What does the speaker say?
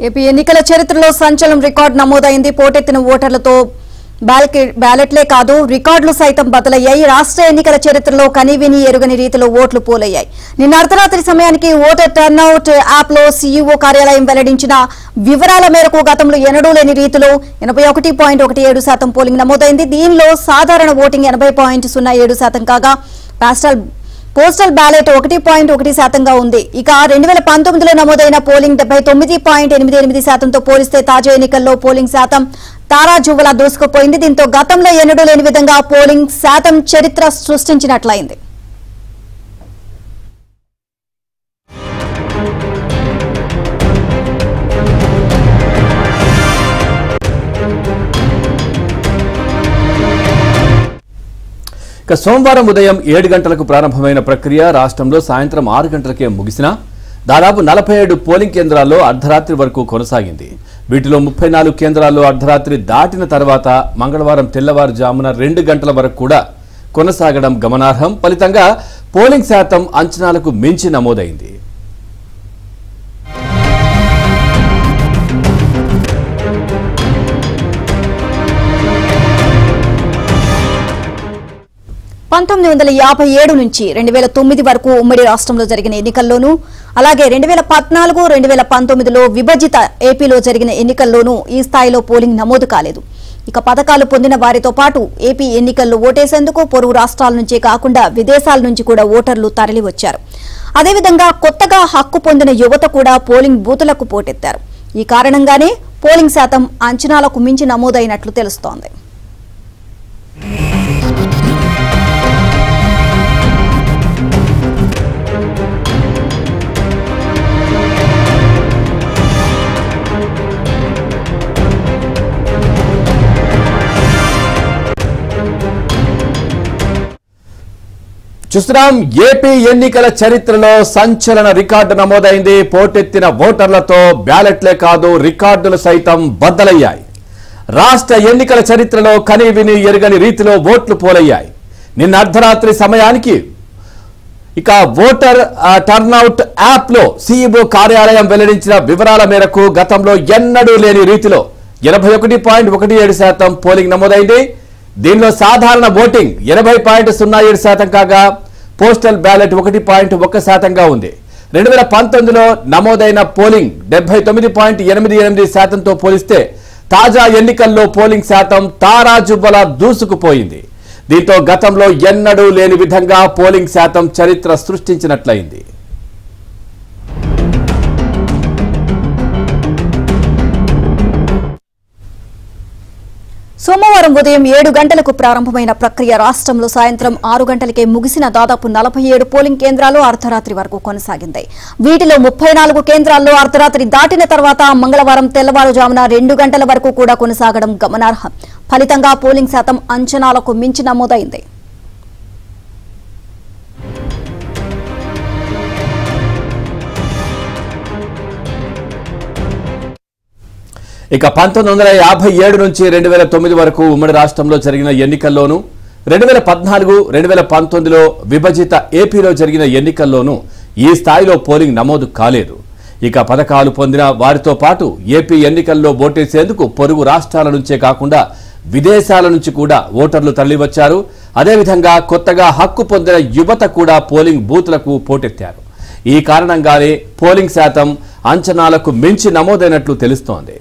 AP ఎన్నికల చరిత్రలో సంచలనం రికార్డు నమోదైంది పోటెత్తిన ఓటర్లతో బ్యాలెట్- బ్యాలెట్లే కాదు రికార్డులు సైతం బదులయ్యాయి రాష్ట్ర ఎన్నికల చరిత్రలో కనీవిని ఎరుగని రీతిలో ఓట్లు పోలయ్యాయి నిన్న అర్ధరాత్రి సమయానికి ఓటర్ టర్నౌట్ యాప్ లో సీఈఓ కార్యాలయం వెల్లడించిన వివరాల మేరకు గతంలో ఎన్నడూ లేని రీతిలో ఎనభై ఒకటి పాయింట్ ఒకటి ఏడు శాతం పోలింగ్ నమోదైంది దీనిలో సాధారణ ఓటింగ్ ఎనభై పాయింట్ సున్నా ఏడు శాతం కాగా పాస్టల్ పోస్టల్ బ్యాలెట్ ఒకటి పాయింట్ ఒకటి శాతంగా ఉంది ఇక రెండు వేల పంతొమ్మిదిలో నమోదైన పోలింగ్ డెబ్బై తొమ్మిది పాయింట్ ఎనిమిది ఎనిమిది శాతంతో పోలిస్తే తాజా ఎన్నికల్లో పోలింగ్ శాతం తారాజువ్వలా దూసుకుపోయింది దీంతో గతంలో ఎన్నడూ లేని విధంగా పోలింగ్ శాతం చరిత్ర సృష్టించినట్లయింది ఇక సోమవారం ఉదయం ఏడు గంటలకు ప్రారంభమైన ప్రక్రియ రాష్ట్రంలో సాయంత్రం ఆరు గంటలకే ముగిసిన దాదాపు నలభై ఏడు పోలింగ్ కేంద్రాల్లో అర్ధరాత్రి వరకు కొనసాగింది వీటిలో ముప్పై నాలుగు కేంద్రాల్లో అర్ధరాత్రి దాటిన తర్వాత మంగళవారం తెల్లవారుజామున రెండు గంటల వరకు కూడా కొనసాగడం గమనార్హం ఫలితంగా పోలింగ్ శాతం అంచనాలకు మించి నమోదైంది పంతొమ్మిది వందల యాభై ఏడు నుంచి రెండు వేల తొమ్మిది వరకు ఉమ్మడి రాష్ట్రంలో జరిగిన ఎన్నికల్లోనూ అలాగే రెండు వేల పద్నాలుగు రెండు వేల పంతొమ్మిదిలో విభజిత ఏపీలో జరిగిన ఎన్నికల్లోనూ ఈ స్థాయిలో పోలింగ్ నమోదు కాలేదు ఇక పథకాలు పొందిన వారితో పాటు ఏపీ ఎన్నికల్లో ఓటేసేందుకు పొరుగు రాష్ట్రాల నుంచే కాకుండా విదేశాల నుంచి కూడా ఓటర్లు తరలి వచ్చారు అదేవిధంగా కొత్తగా హక్కు పొందిన యువత కూడా పోలింగ్ బూతులకు పోటెత్తారు ఈ కారణంగానే పోలింగ్ శాతం అంచనాలకు మించి నమోదైనట్లు తెలుస్తోంది చూస్తున్నాం ఏపీ ఎన్నికల చరిత్రలో సంచలన రికార్డు నమోదైంది పోటెత్తిన ఓటర్లతో బ్యాలెట్లే కాదు రికార్డులు సైతం బద్దలయ్యాయి రాష్ట్ర ఎన్నికల చరిత్రలో కనీవిని ఎరుగని రీతిలో ఓట్లు పోలయ్యాయి నిన్న అర్ధరాత్రి సమయానికి ఇక ఓటర్ ఆ, టర్నౌట్ యాప్ లో సీఈఓ కార్యాలయం వెల్లడించిన వివరాల మేరకు గతంలో ఎన్నడూ లేని రీతిలో ఎనభై ఒకటి పాయింట్ ఒకటి ఏడు శాతం పోలింగ్ నమోదైంది దీనిలో సాధారణ ఓటింగ్ ఎనభై పాయింట్ సున్నా ఏడు శాతం కాగా పోస్టల్ బ్యాలెట్ ఒకటి పాయింట్ ఒక్క శాతంగా ఉంది రెండు వేల పంతొమ్మిదిలో నమోదైన పోలింగ్ డెబ్బై తొమ్మిది పాయింట్ ఎనిమిది ఎనిమిది శాతంతో పోలిస్తే తాజా ఎన్నికల్లో పోలింగ్ శాతం తారాజువ్వల దూసుకుపోయింది దీంతో గతంలో ఎన్నడూ లేని విధంగా పోలింగ్ శాతం చరిత్ర సృష్టించినట్లయింది సోమవారం ఉదయం ఏడు గంటలకు ప్రారంభమైన ప్రక్రియ రాష్ట్రంలో సాయంత్రం ఆరు గంటలకే ముగిసిన దాదాపు నలభై ఏడు పోలింగ్ కేంద్రాలు అర్ధరాత్రి వరకు కొనసాగింది వీటిలో ముప్పై నాలుగు కేంద్రాల్లో అర్ధరాత్రి దాటిన తర్వాత మంగళవారం తెల్లవారుజామున రెండు గంటల వరకు కూడా కొనసాగడం గమనార్హం ఫలితంగా పోలింగ్ శాతం అంచనాలకు మించి నమోదైంది ఇక పంతొమ్మిది వందల యాభై ఏడు నుంచి రెండు వేల తొమ్మిది వరకు ఉమ్మడి రాష్ట్రంలో జరిగిన ఎన్నికల్లోనూ రెండు వేల పద్నాలుగు రెండు వేల పంతొమ్మిదిలో విభజిత ఏపీలో జరిగిన ఎన్నికల్లోనూ ఈ స్థాయిలో పోలింగ్ నమోదు కాలేదు ఇక పథకాలు పొందిన వారితో పాటు ఏపీ ఎన్నికల్లో ఓటేసేందుకు పొరుగు రాష్ట్రాల నుంచే కాకుండా విదేశాల నుంచి కూడా ఓటర్లు తరలివచ్చారు అదేవిధంగా కొత్తగా హక్కు పొందిన యువత కూడా పోలింగ్ బూత్లకు పోటెత్తారు ఈ కారణంగానే పోలింగ్ శాతం అంచనాలకు మించి నమోదైనట్లు తెలుస్తోంది